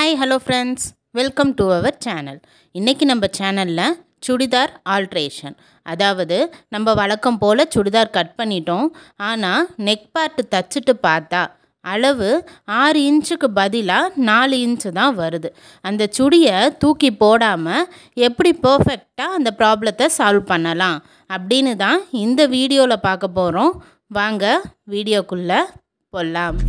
hi hello friends welcome to our channel இன்றைக்கி நம்ம சேனலில் சுடிதார் ஆல்ட்ரேஷன் அதாவது நம்ம வழக்கம் போல் சுடிதார் கட் பண்ணிட்டோம் ஆனால் நெக் பார்ட் தச்சுட்டு பார்த்தா அளவு ஆறு இன்ச்சுக்கு பதிலாக நாலு இன்ச்சு தான் வருது அந்த சுடியை தூக்கி போடாமல் எப்படி பர்ஃபெக்டாக அந்த ப்ராப்ளத்தை சால்வ் பண்ணலாம் அப்படின்னு தான் இந்த வீடியோவில் பார்க்க போகிறோம் வாங்க வீடியோக்குள்ளே போகலாம்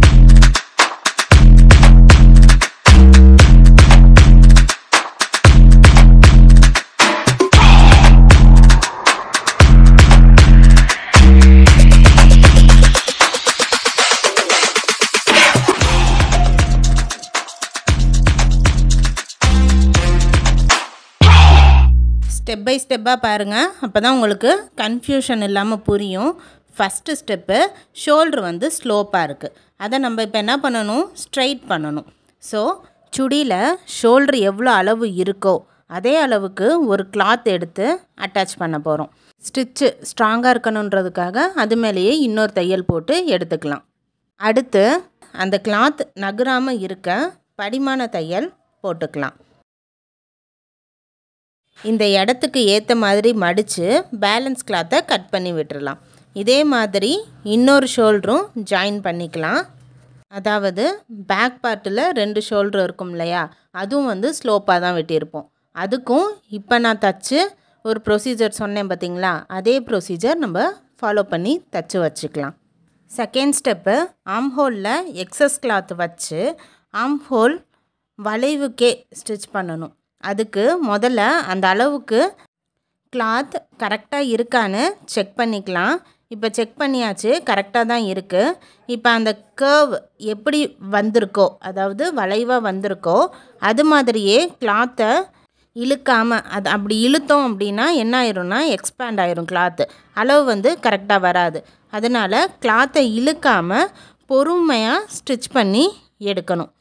ஸ்டெப் பை ஸ்டெப்பாக பாருங்கள் அப்போ தான் உங்களுக்கு கன்ஃபியூஷன் இல்லாமல் புரியும் ஃபஸ்ட்டு ஸ்டெப்பு ஷோல்ட்ரு வந்து ஸ்லோப்பாக இருக்குது அதை நம்ம இப்போ என்ன பண்ணணும் ஸ்ட்ரைட் பண்ணணும் ஸோ சுடியில் ஷோல்ட்ரு எவ்வளோ அளவு இருக்கோ அதே அளவுக்கு ஒரு கிளாத் எடுத்து அட்டாச் பண்ண போகிறோம் ஸ்டிச்சு ஸ்ட்ராங்காக இருக்கணுன்றதுக்காக அது மேலேயே இன்னொரு தையல் போட்டு எடுத்துக்கலாம் அடுத்து அந்த கிளாத் நகராமல் இருக்க படிமான தையல் போட்டுக்கலாம் இந்த இடத்துக்கு ஏற்ற மாதிரி மடித்து பேலன்ஸ் கிளாத்தை கட் பண்ணி விட்டுறலாம் இதே மாதிரி இன்னொரு ஷோல்டரும் ஜாயின் பண்ணிக்கலாம் அதாவது பேக் பார்ட்டில் ரெண்டு ஷோல்டர் இருக்கும் இல்லையா அதுவும் வந்து ஸ்லோப்பாக தான் வெட்டியிருப்போம் அதுக்கும் இப்போ நான் தச்சு ஒரு ப்ரொசீஜர் சொன்னேன் பார்த்தீங்களா அதே ப்ரொசீஜர் நம்ம ஃபாலோ பண்ணி தச்சு வச்சுக்கலாம் செகண்ட் ஸ்டெப்பு ஆம் ஹோலில் எக்ஸஸ் கிளாத் வச்சு ஆம் ஹோல் வளைவுக்கே ஸ்டிச் பண்ணணும் அதுக்கு முதல்ல அந்த அளவுக்கு கிளாத் கரெக்டாக இருக்கான்னு செக் பண்ணிக்கலாம் இப்போ செக் பண்ணியாச்சு கரெக்டாக தான் இருக்குது இப்போ அந்த கேர்வ் எப்படி வந்திருக்கோ அதாவது வளைவாக வந்திருக்கோ அது மாதிரியே கிளாத்தை இழுக்காமல் அது அப்படி இழுத்தோம் அப்படின்னா என்ன ஆயிரும்னா எக்ஸ்பேண்ட் ஆயிரும் கிளாத்து அளவு வந்து கரெக்டாக வராது அதனால் கிளாத்தை இழுக்காமல் பொறுமையாக ஸ்டிச் பண்ணி எடுக்கணும்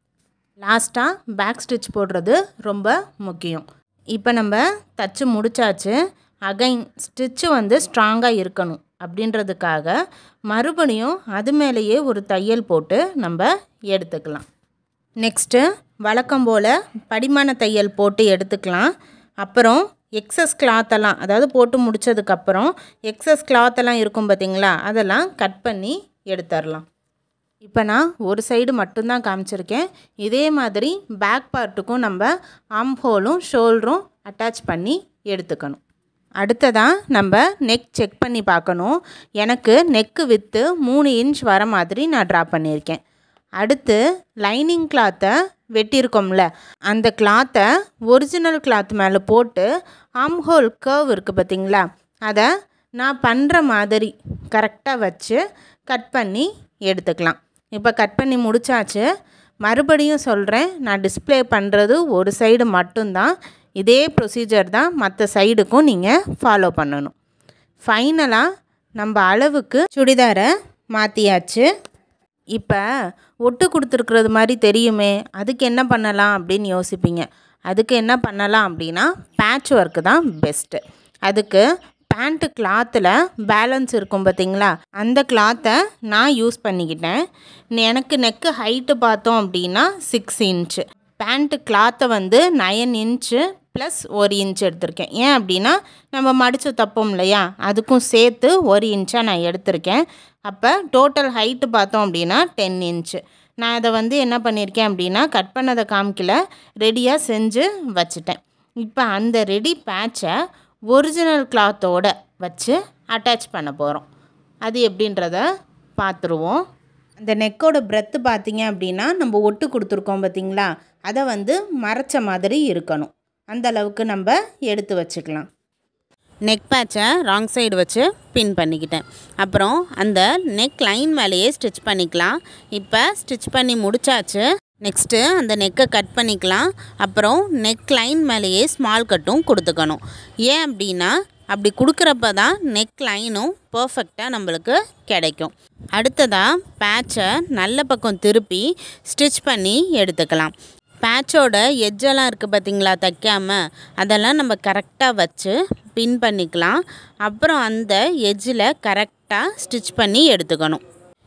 லாஸ்ட்டாக பேக் ஸ்டிச் போடுறது ரொம்ப முக்கியம் இப்போ நம்ம தச்சு முடிச்சாச்சு அகைன் ஸ்டிச்சு வந்து ஸ்ட்ராங்காக இருக்கணும் அப்படின்றதுக்காக மறுபடியும் அது மேலேயே ஒரு தையல் போட்டு நம்ம எடுத்துக்கலாம் நெக்ஸ்ட்டு வழக்கம் போல் படிமான தையல் போட்டு எடுத்துக்கலாம் அப்புறம் எக்ஸஸ் கிளாத்தெல்லாம் அதாவது போட்டு முடித்ததுக்கப்புறம் எக்ஸஸ் கிளாத்தெல்லாம் இருக்கும் பார்த்திங்களா அதெல்லாம் கட் பண்ணி எடுத்துடலாம் இப்போ நான் ஒரு சைடு மட்டும்தான் காமிச்சிருக்கேன் இதே மாதிரி பேக் பார்ட்டுக்கும் நம்ம ஆம் ஹோலும் ஷோல்டரும் அட்டாச் பண்ணி எடுத்துக்கணும் அடுத்ததாக நம்ம நெக் செக் பண்ணி பார்க்கணும் எனக்கு நெக்கு வித்து மூணு இன்ச் வர மாதிரி நான் ட்ரா பண்ணியிருக்கேன் அடுத்து லைனிங் கிளாத்தை வெட்டியிருக்கோம்ல அந்த கிளாத்தை ஒரிஜினல் கிளாத் மேலே போட்டு ஆம் ஹோல் கர்வ் இருக்குது பார்த்திங்களா அதை நான் பண்ணுற மாதிரி கரெக்டாக வச்சு கட் பண்ணி எடுத்துக்கலாம் இப்போ கட் பண்ணி முடித்தாச்சு மறுபடியும் சொல்கிறேன் நான் டிஸ்பிளே பண்ணுறது ஒரு சைடு மட்டும்தான் இதே ப்ரொசீஜர் தான் மற்ற சைடுக்கும் நீங்கள் ஃபாலோ பண்ணணும் ஃபைனலாக நம்ம அளவுக்கு சுடிதாரை மாற்றியாச்சு இப்போ ஒட்டு கொடுத்துருக்குறது மாதிரி தெரியுமே அதுக்கு என்ன பண்ணலாம் அப்படின்னு யோசிப்பீங்க அதுக்கு என்ன பண்ணலாம் அப்படின்னா பேட்ச் ஒர்க்கு தான் பெஸ்ட்டு அதுக்கு பேண்ட்டு கிளாத்தில் பேலன்ஸ் இருக்கும் பார்த்தீங்களா அந்த கிளாத்தை நான் யூஸ் பண்ணிக்கிட்டேன் எனக்கு நெக்கு ஹைட்டு பார்த்தோம் அப்படின்னா சிக்ஸ் இன்ச்சு பேண்ட்டு கிளாத்தை வந்து நயன் இன்ச்சு ப்ளஸ் ஒரு இன்ச் எடுத்திருக்கேன் ஏன் அப்படின்னா நம்ம மடித்து தப்போம் இல்லையா அதுக்கும் சேர்த்து ஒரு இன்ச்சாக நான் எடுத்திருக்கேன் அப்போ டோட்டல் ஹைட்டு பார்த்தோம் அப்படின்னா டென் இன்ச்சு நான் அதை வந்து என்ன பண்ணியிருக்கேன் அப்படின்னா கட் பண்ணதை காமிக்கல ரெடியாக செஞ்சு வச்சுட்டேன் இப்போ அந்த ரெடி பேட்சை ஒரிஜினல் கிளாத்தோட வச்சு அட்டாச் பண்ண போகிறோம் அது எப்படின்றத பார்த்துருவோம் அந்த நெக்கோட பிரெத்து பார்த்தீங்க அப்படின்னா நம்ம ஒட்டு கொடுத்துருக்கோம் பார்த்தீங்களா அதை வந்து மறைச்ச மாதிரி இருக்கணும் அந்த அளவுக்கு நம்ம எடுத்து வச்சுக்கலாம் நெக் பேட்சை ராங் சைடு வச்சு பின் பண்ணிக்கிட்டேன் அப்புறம் அந்த நெக் லைன் மேலேயே ஸ்டிச் பண்ணிக்கலாம் இப்போ ஸ்டிச் பண்ணி முடிச்சாச்சு நெக்ஸ்ட்டு அந்த நெக்கை கட் பண்ணிக்கலாம் அப்புறம் நெக் லைன் மேலேயே ஸ்மால் கட்டும் கொடுத்துக்கணும் ஏன் அப்படின்னா அப்படி கொடுக்குறப்ப தான் நெக் லைனும் பர்ஃபெக்டாக நம்மளுக்கு கிடைக்கும் அடுத்ததாக பேட்சை நல்ல பக்கம் திருப்பி ஸ்டிச் பண்ணி எடுத்துக்கலாம் பேட்சோட எட்ஜெல்லாம் இருக்குது பார்த்தீங்களா தைக்காமல் அதெல்லாம் நம்ம கரெக்டாக வச்சு பின் பண்ணிக்கலாம் அப்புறம் அந்த எட்ஜில் கரெக்டாக ஸ்டிச் பண்ணி எடுத்துக்கணும்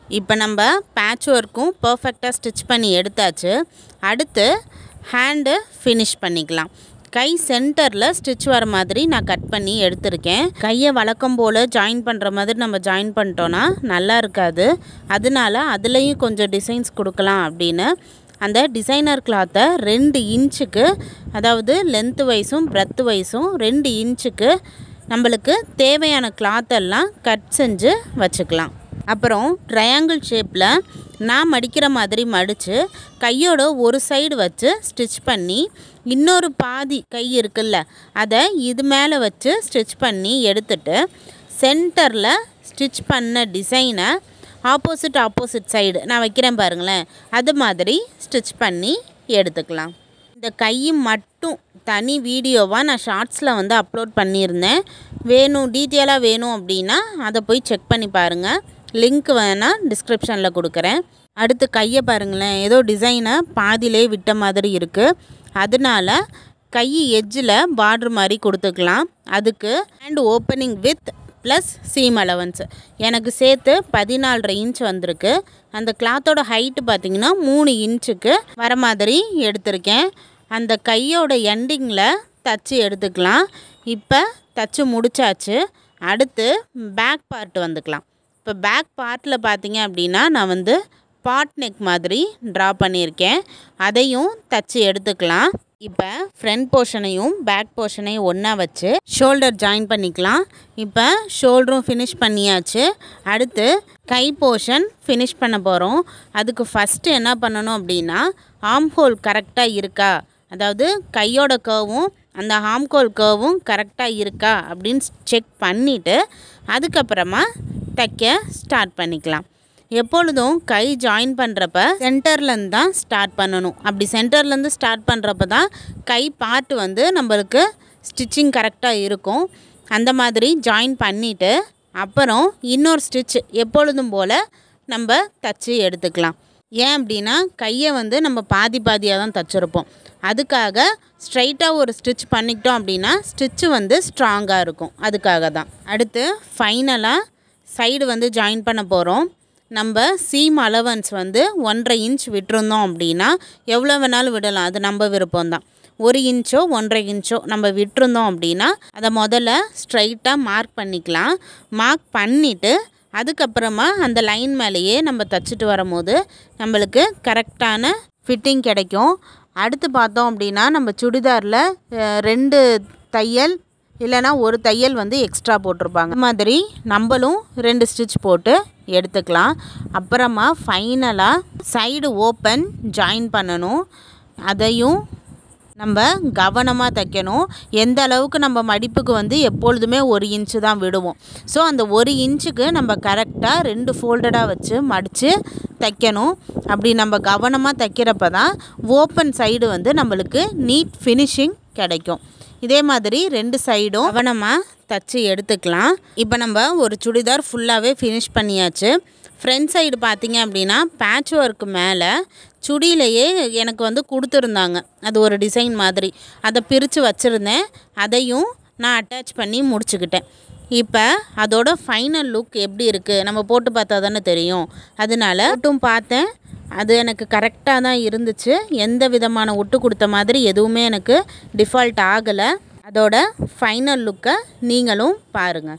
இப்போ நம்ம பேட்ச் ஒர்க்கும் பர்ஃபெக்டாக ஸ்டிச் பண்ணி எடுத்தாச்சு அடுத்து ஹேண்டு ஃபினிஷ் பண்ணிக்கலாம் கை சென்டரில் ஸ்டிச் வர மாதிரி நான் கட் பண்ணி எடுத்திருக்கேன் கையை வழக்கம் போல் ஜாயின் பண்ணுற மாதிரி நம்ம ஜாயின் பண்ணிட்டோன்னா நல்லா இருக்காது அதனால அதுலேயும் கொஞ்சம் டிசைன்ஸ் கொடுக்கலாம் அப்படின்னு அந்த டிசைனர் கிளாத்தை ரெண்டு இன்ச்சுக்கு அதாவது லென்த்து வைஸும் பிரெத்து வைஸும் ரெண்டு இன்ச்சுக்கு நம்மளுக்கு தேவையான கிளாத்தெல்லாம் கட் செஞ்சு வச்சுக்கலாம் அப்புறம் ட்ரையாங்கிள் ஷேப்பில் நான் மடிக்கிற மாதிரி மடித்து கையோட ஒரு சைடு வச்சு ஸ்டிச் பண்ணி இன்னொரு பாதி கை இருக்குல்ல அதை இது மேலே வச்சு ஸ்டிச் பண்ணி எடுத்துட்டு சென்டரில் ஸ்டிச் பண்ண டிசைனை ஆப்போசிட் ஆப்போசிட் சைடு நான் வைக்கிறேன் பாருங்களேன் அது மாதிரி ஸ்டிச் பண்ணி எடுத்துக்கலாம் இந்த கை மட்டும் தனி வீடியோவாக நான் ஷார்ட்ஸில் வந்து அப்லோட் பண்ணியிருந்தேன் வேணும் டீட்டெயிலாக வேணும் அப்படின்னா அதை போய் செக் பண்ணி பாருங்கள் லிங்க் வேணால் டிஸ்கிரிப்ஷனில் கொடுக்குறேன் அடுத்து கையை பாருங்களேன் ஏதோ டிசைனை பாதியிலே விட்ட மாதிரி இருக்குது அதனால கை எட்ஜில் பார்ட்ரு மாதிரி கொடுத்துக்கலாம் அதுக்கு hand opening with plus seam allowance எனக்கு சேர்த்து பதினாலரை இன்ச் வந்திருக்கு அந்த கிளாத்தோட ஹைட்டு பார்த்திங்கன்னா மூணு இன்ச்சுக்கு வர மாதிரி எடுத்திருக்கேன் அந்த கையோட எண்டிங்கில் தச்சு எடுத்துக்கலாம் இப்போ தச்சு முடிச்சாச்சு அடுத்து பேக் பார்ட் வந்துக்கலாம் இப்போ பேக் பார்ட்டில் பார்த்தீங்க அப்படின்னா நான் வந்து பாட் நெக் மாதிரி ட்ரா பண்ணியிருக்கேன் அதையும் தச்சு எடுத்துக்கலாம் இப்போ ஃப்ரண்ட் போர்ஷனையும் பேக் போர்ஷனையும் ஒன்றா வச்சு ஷோல்டர் ஜாயின் பண்ணிக்கலாம் இப்போ ஷோல்டரும் ஃபினிஷ் பண்ணியாச்சு அடுத்து கை போர்ஷன் ஃபினிஷ் பண்ண போகிறோம் அதுக்கு ஃபஸ்ட்டு என்ன பண்ணணும் அப்படின்னா ஆம் ஹோல் கரெக்டாக இருக்கா அதாவது கையோட கர்வும் அந்த ஹாம்கோல் கர்வும் கரெக்டாக இருக்கா அப்படின்னு செக் பண்ணிவிட்டு அதுக்கப்புறமா தைக்க ஸ்டார்ட் பண்ணிக்கலாம் எப்பொழுதும் கை ஜாயின் பண்ணுறப்ப சென்டர்லேருந்து தான் ஸ்டார்ட் பண்ணணும் அப்படி சென்டர்லேருந்து ஸ்டார்ட் பண்ணுறப்ப தான் கை பார்ட் வந்து நம்மளுக்கு ஸ்டிச்சிங் கரெக்டாக இருக்கும் அந்த மாதிரி ஜாயின் பண்ணிவிட்டு அப்புறம் இன்னொரு ஸ்டிச் எப்பொழுதும் போல் நம்ம தச்சு எடுத்துக்கலாம் ஏன் அப்படின்னா கையை வந்து நம்ம பாதி பாதியாக தான் தச்சுருப்போம் அதுக்காக ஸ்ட்ரைட்டாக ஒரு ஸ்டிச் பண்ணிக்கிட்டோம் அப்படின்னா ஸ்டிச்சு வந்து ஸ்ட்ராங்காக இருக்கும் அதுக்காக தான் அடுத்து ஃபைனலாக சைடு வந்து ஜாயின் பண்ண போகிறோம் நம்ம சீம் அலவன்ஸ் வந்து ஒன்றரை இன்ச் விட்டுருந்தோம் அப்படின்னா எவ்வளோ வேணாலும் விடலாம் அது நம்ம விருப்பம் தான் ஒரு இன்ச்சோ ஒன்றரை இன்ச்சோ நம்ம விட்டுருந்தோம் அப்படின்னா அதை முதல்ல ஸ்ட்ரைட்டாக மார்க் பண்ணிக்கலாம் மார்க் பண்ணிவிட்டு அதுக்கப்புறமா அந்த லைன் மேலேயே நம்ம தச்சுட்டு வரும்போது நம்மளுக்கு கரெக்டான ஃபிட்டிங் கிடைக்கும் அடுத்து பார்த்தோம் அப்படின்னா நம்ம சுடிதாரில் அஹ், ரெண்டு தையல் இல்லைனா ஒரு தையல் வந்து எக்ஸ்ட்ரா போட்டிருப்பாங்க இந்த மாதிரி நம்மளும் ரெண்டு ஸ்டிச் போட்டு எடுத்துக்கலாம் அப்புறமா ஃபைனலாக சைடு ஓப்பன் ஜாயின் பண்ணணும் அதையும் நம்ம கவனமாக தைக்கணும் எந்த அளவுக்கு நம்ம மடிப்புக்கு வந்து எப்பொழுதுமே ஒரு இன்ச்சு தான் விடுவோம் ஸோ அந்த ஒரு இன்ச்சுக்கு நம்ம கரெக்டாக ரெண்டு ஃபோல்டடாக வச்சு மடித்து தைக்கணும் அப்படி நம்ம கவனமாக தைக்கிறப்ப தான் ஓப்பன் சைடு வந்து நம்மளுக்கு நீட் ஃபினிஷிங் கிடைக்கும் இதே மாதிரி ரெண்டு சைடும் கவனமாக தச்சு எடுத்துக்கலாம் இப்போ நம்ம ஒரு சுடிதார் ஃபுல்லாகவே ஃபினிஷ் பண்ணியாச்சு ஃப்ரண்ட் சைடு பார்த்தீங்க அப்படின்னா பேட்ச் ஒர்க்கு மேலே சுடியிலையே எனக்கு வந்து கொடுத்துருந்தாங்க அது ஒரு டிசைன் மாதிரி அதை பிரித்து வச்சுருந்தேன் அதையும் நான் அட்டாச் பண்ணி முடிச்சுக்கிட்டேன் இப்போ அதோட ஃபைனல் லுக் எப்படி இருக்குது நம்ம போட்டு பார்த்தா தானே தெரியும் அதனால போட்டும் பார்த்தேன் அது எனக்கு கரெக்டாக தான் இருந்துச்சு எந்த விதமான ஒட்டு கொடுத்த மாதிரி எதுவுமே எனக்கு டிஃபால்ட் ஆகலை அதோட ஃபைனல் லுக்கை நீங்களும் பாருங்கள்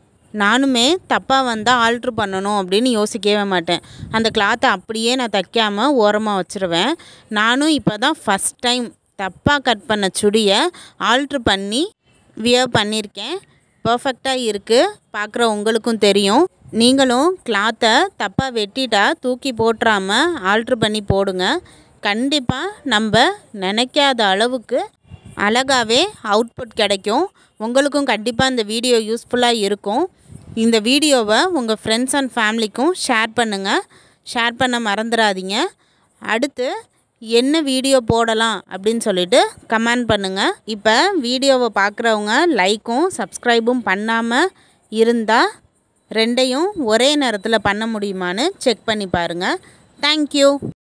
நானுமே தப்பாக வந்தால் ஆல்ட்ரு பண்ணணும் அப்படின்னு யோசிக்கவே மாட்டேன் அந்த கிளாத்தை அப்படியே நான் தைக்காமல் ஓரமாக வச்சுருவேன் நானும் இப்போ தான் ஃபஸ்ட் டைம் தப்பாக கட் பண்ண சுடியை ஆல்ட்ரு பண்ணி வியர் பண்ணியிருக்கேன் பர்ஃபெக்டாக இருக்குது பார்க்குற உங்களுக்கும் தெரியும் நீங்களும் கிளாத்தை தப்பாக வெட்டிட்டா தூக்கி போட்டுறாமல் ஆல்ட்ரு பண்ணி போடுங்க கண்டிப்பாக நம்ம நினைக்காத அளவுக்கு அழகாகவே அவுட்புட் கிடைக்கும் உங்களுக்கும் கண்டிப்பாக இந்த வீடியோ யூஸ்ஃபுல்லாக இருக்கும் இந்த வீடியோவை உங்கள் ஃப்ரெண்ட்ஸ் அண்ட் ஃபேமிலிக்கும் ஷேர் பண்ணுங்கள் ஷேர் பண்ண மறந்துடாதீங்க அடுத்து என்ன வீடியோ போடலாம் அப்படின்னு சொல்லிட்டு கமெண்ட் பண்ணுங்கள் இப்போ வீடியோவை பார்க்குறவங்க லைக்கும் சப்ஸ்கிரைபும் பண்ணாமல் இருந்தால் ரெண்டையும் ஒரே நேரத்தில் பண்ண முடியுமான்னு செக் பண்ணி பாருங்கள் தேங்க்யூ